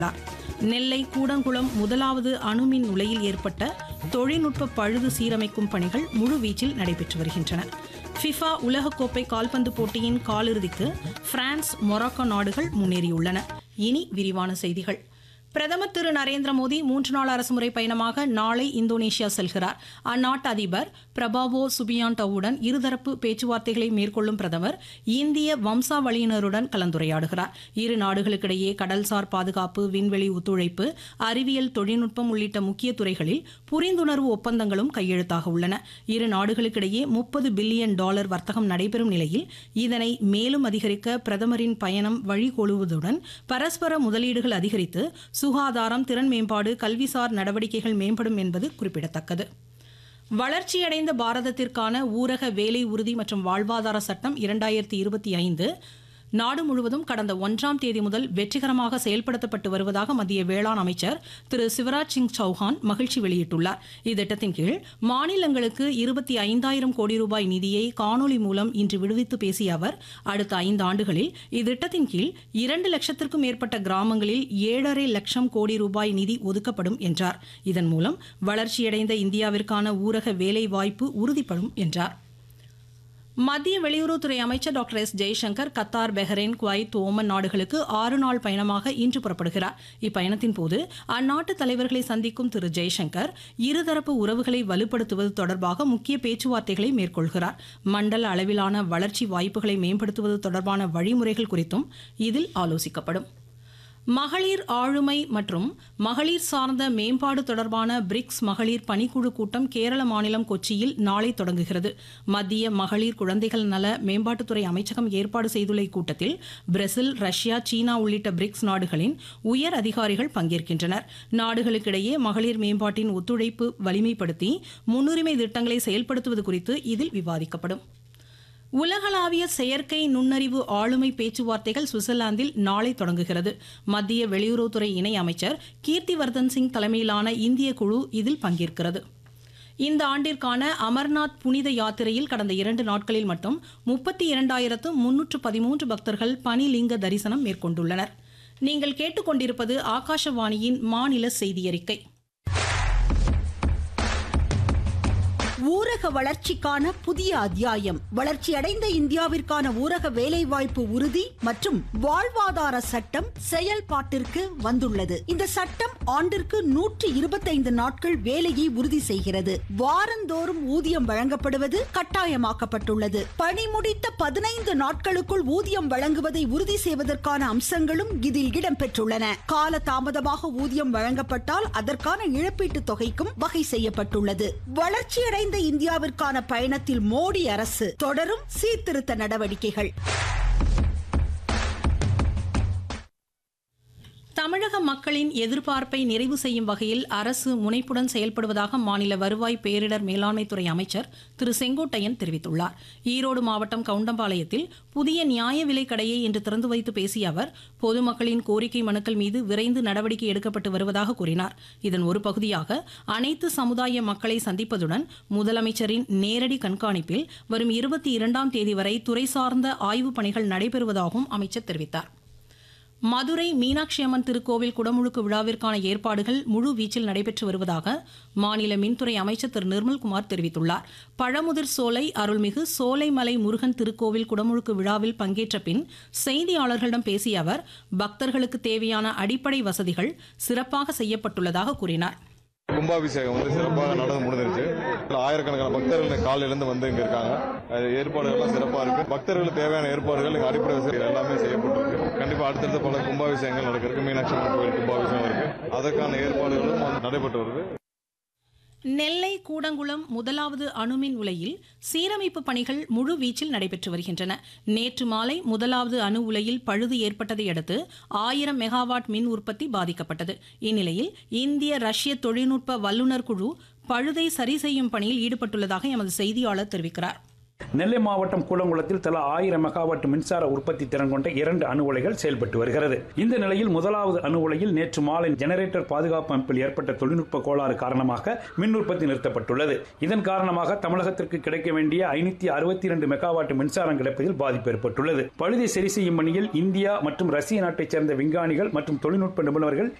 நெல்லை கூடங்குளம் முதலாவது அணுமின் உலையில் ஏற்பட்ட தொழில்நுட்ப பழுது சீரமைக்கும் பணிகள் முழுவீச்சில் நடைபெற்று வருகின்றன ஃபிஃபா உலகக்கோப்பை கால்பந்து போட்டியின் காலிறுதிக்கு பிரான்ஸ் மொராக்கோ நாடுகள் முன்னேறியுள்ளன இனி விரிவான செய்திகள் பிரதமர் திரு நரேந்திர மோடி மூன்று நாள் அரசுமுறை பயணமாக நாளை இந்தோனேஷியா செல்கிறார் அந்நாட்டு அதிபர் பிரபாவோ சுபியாண்டோவுடன் இருதரப்பு பேச்சுவார்த்தைகளை மேற்கொள்ளும் பிரதமர் இந்திய வம்சாவளியினருடன் கலந்துரையாடுகிறார் இரு நாடுகளுக்கிடையே கடல்சார் பாதுகாப்பு விண்வெளி ஒத்துழைப்பு அறிவியல் தொழில்நுட்பம் உள்ளிட்ட முக்கிய துறைகளில் புரிந்துணர்வு ஒப்பந்தங்களும் கையெழுத்தாக உள்ளன இரு நாடுகளுக்கிடையே முப்பது பில்லியன் டாலர் வர்த்தகம் நடைபெறும் நிலையில் இதனை மேலும் அதிகரிக்க பிரதமரின் பயணம் வழிகோலுவதுடன் பரஸ்பர முதலீடுகள் அதிகரித்து சுகாதாரம் திறன் மேம்பாடு கல்விசார் நடவடிக்கைகள் மேம்படும் என்பது குறிப்பிடத்தக்கது வளர்ச்சியடைந்த பாரதத்திற்கான ஊரக வேலை உறுதி மற்றும் வாழ்வாதார சட்டம் இரண்டாயிரத்தி இருபத்தி ஐந்து நாடு முழுவதும் கடந்த ஒன்றாம் தேதி முதல் வெற்றிகரமாக செயல்படுத்தப்பட்டு வருவதாக மத்திய வேளாண் அமைச்சர் திரு சிவராஜ் சிங் சௌஹான் மகிழ்ச்சி வெளியிட்டுள்ளார் இத்திட்டத்தின் கீழ் மாநிலங்களுக்கு இருபத்தி ஐந்தாயிரம் கோடி ரூபாய் நிதியை காணொலி மூலம் இன்று விடுவித்து பேசிய அவர் அடுத்த ஐந்து ஆண்டுகளில் இத்திட்டத்தின் கீழ் இரண்டு லட்சத்திற்கும் மேற்பட்ட கிராமங்களில் ஏழரை லட்சம் கோடி ரூபாய் நிதி ஒதுக்கப்படும் என்றார் இதன் மூலம் வளர்ச்சியடைந்த இந்தியாவிற்கான ஊரக வேலை வாய்ப்பு உறுதிப்படும் என்றார் மத்திய வெளியுறவுத்துறை அமைச்சர் doctor S Jaishankar Qatar Bahrain Kuwait Oman நாடுகளுக்கு ஆறு நாள் பயணமாக இன்று புறப்படுகிறார் இப்பயணத்தின் போது அந்நாட்டு தலைவர்களை சந்திக்கும் திரு ஜெய்சங்கர் இருதரப்பு உறவுகளை வலுப்படுத்துவது தொடர்பாக முக்கிய பேச்சுவார்த்தைகளை மேற்கொள்கிறார் மண்டல அளவிலான வளர்ச்சி வாய்ப்புகளை மேம்படுத்துவது தொடர்பான வழிமுறைகள் குறித்தும் இதில் ஆலோசிக்கப்படும் மகளிர் ஆளுமை மற்றும் மகளிர் சார்ந்த மேம்பாடு தொடர்பான பிரிக்ஸ் மகளிர் பணிக்குழு கூட்டம் கேரள மாநிலம் கொச்சியில் நாளை தொடங்குகிறது மத்திய மகளிர் குழந்தைகள் நல மேம்பாட்டுத்துறை அமைச்சகம் ஏற்பாடு செய்துள்ள இக்கூட்டத்தில் பிரேசில் ரஷ்யா சீனா உள்ளிட்ட பிரிக்ஸ் நாடுகளின் உயர் அதிகாரிகள் பங்கேற்கின்றனர் நாடுகளுக்கிடையே மகளிர் மேம்பாட்டின் ஒத்துழைப்பு வலிமைப்படுத்தி முன்னுரிமை திட்டங்களை செயல்படுத்துவது குறித்து இதில் விவாதிக்கப்படும் உலகளாவிய செயற்கை நுண்ணறிவு ஆளுமை பேச்சுவார்த்தைகள் சுவிட்சர்லாந்தில் நாளை தொடங்குகிறது மத்திய வெளியுறவுத்துறை இணை அமைச்சர் கீர்த்திவர்தன் சிங் தலைமையிலான இந்திய குழு இதில் பங்கேற்கிறது இந்த ஆண்டிற்கான அமர்நாத் புனித யாத்திரையில் கடந்த இரண்டு நாட்களில் மட்டும் முப்பத்தி இரண்டாயிரத்து முன்னூற்று பதிமூன்று பக்தர்கள் பனிலிங்க தரிசனம் மேற்கொண்டுள்ளனர் நீங்கள் கேட்டுக்கொண்டிருப்பது ஆகாஷவாணியின் மாநில செய்தியறிக்கை ஊரக வளர்ச்சிக்கான புதிய அத்தியாயம் வளர்ச்சியடைந்த இந்தியாவிற்கான ஊரக வேலைவாய்ப்பு உறுதி மற்றும் வாழ்வாதார சட்டம் செயல்பாட்டிற்கு வந்துள்ளது இந்த சட்டம் ஆண்டிற்கு நூற்றி இருபத்தைந்து நாட்கள் வேலையை உறுதி செய்கிறது வாரந்தோறும் ஊதியம் வழங்கப்படுவது கட்டாயமாக்கப்பட்டுள்ளது பணி முடித்த பதினைந்து நாட்களுக்குள் ஊதியம் வழங்குவதை உறுதி செய்வதற்கான அம்சங்களும் இதில் இடம்பெற்றுள்ளன கால தாமதமாக ஊதியம் வழங்கப்பட்டால் அதற்கான இழப்பீட்டுத் தொகைக்கும் வகை செய்யப்பட்டுள்ளது வளர்ச்சியடைந்த வளர்ந்த இந்தியாவிற்கான பயணத்தில் மோடி அரசு தொடரும் சீர்திருத்த நடவடிக்கைகள் தமிழக மக்களின் எதிர்பார்ப்பை நிறைவு செய்யும் வகையில் அரசு முனைப்புடன் செயல்படுவதாக மாநில வருவாய் பேரிடர் மேலாண்மைத்துறை அமைச்சர் திரு செங்கோட்டையன் தெரிவித்துள்ளார் ஈரோடு மாவட்டம் கவுண்டம்பாளையத்தில் புதிய நியாய விலை கடையை இன்று திறந்து வைத்து பேசிய அவர் பொதுமக்களின் கோரிக்கை மனுக்கள் மீது விரைந்து நடவடிக்கை எடுக்கப்பட்டு வருவதாக கூறினார் இதன் ஒரு பகுதியாக அனைத்து சமுதாய மக்களை சந்திப்பதுடன் முதலமைச்சரின் நேரடி கண்காணிப்பில் வரும் இருபத்தி இரண்டாம் தேதி வரை துறை சார்ந்த ஆய்வுப் பணிகள் நடைபெறுவதாகவும் அமைச்சர் தெரிவித்தார் மதுரை மீனாட்சி அம்மன் திருக்கோவில் குடமுழுக்கு விழாவிற்கான ஏற்பாடுகள் முழு வீச்சில் நடைபெற்று வருவதாக மாநில மின்துறை அமைச்சர் திரு நிர்மல்குமார் தெரிவித்துள்ளார் பழமுதிர் சோலை அருள்மிகு சோலைமலை முருகன் திருக்கோவில் குடமுழுக்கு விழாவில் பங்கேற்ற பின் செய்தியாளர்களிடம் பேசிய அவர் பக்தர்களுக்கு தேவையான அடிப்படை வசதிகள் சிறப்பாக செய்யப்பட்டுள்ளதாக கூறினார் கும்பாபிஷேகம் வந்து சிறப்பாக நடந்து முடிஞ்சிருச்சு ஆயிரக்கணக்கான பக்தர்கள் காலையிலேருந்து வந்து இங்க இருக்காங்க அது ஏற்பாடுகள் எல்லாம் சிறப்பா இருக்கு பக்தர்களுக்கு தேவையான ஏற்பாடுகள் இங்க அடிப்படை வசதிகள் எல்லாமே செய்யப்பட்டிருக்கு கண்டிப்பா அடுத்தடுத்து பல கும்பாபிஷேகங்கள் நடக்கிறது மீனாட்சி அம்மன் கோயில் கும்பாபிஷேகம் இருக்கு அதற்கான ஏற்பாடுகளும் வந்து நடைபெற்று வருது நெல்லை கூடங்குளம் முதலாவது அணுமின் உலையில் சீரமைப்பு பணிகள் முழு வீச்சில் நடைபெற்று வருகின்றன நேற்று மாலை முதலாவது அணு உலையில் பழுது ஏற்பட்டதை அடுத்து ஆயிரம் மெகாவாட் மின் உற்பத்தி பாதிக்கப்பட்டது இந்நிலையில் இந்திய ரஷ்ய தொழில்நுட்ப வல்லுநர் குழு பழுதை சரி செய்யும் பணியில் ஈடுபட்டுள்ளதாக எமது செய்தியாளர் தெரிவிக்கிறார் நெல்லை மாவட்டம் கூலங்குளத்தில் தலா ஆயிரம் மெகாவாட் மின்சார உற்பத்தி திறன் கொண்ட இரண்டு அணு உலைகள் செயல்பட்டு வருகிறது இந்த நிலையில் முதலாவது அணு உலையில் நேற்று மாலை ஜெனரேட்டர் பாதுகாப்பு அமைப்பில் ஏற்பட்ட தொழில்நுட்ப கோளாறு காரணமாக மின் உற்பத்தி நிறுத்தப்பட்டுள்ளது இதன் காரணமாக தமிழகத்திற்கு கிடைக்க வேண்டிய ஐநூத்தி அறுபத்தி இரண்டு மெகாவாட் மின்சாரம் கிடைப்பதில் பாதிப்பு ஏற்பட்டுள்ளது பழுதை சரி செய்யும் பணியில் இந்தியா மற்றும் ரஷ்ய நாட்டைச் சேர்ந்த விஞ்ஞானிகள் மற்றும் தொழில்நுட்ப நிபுணர்கள்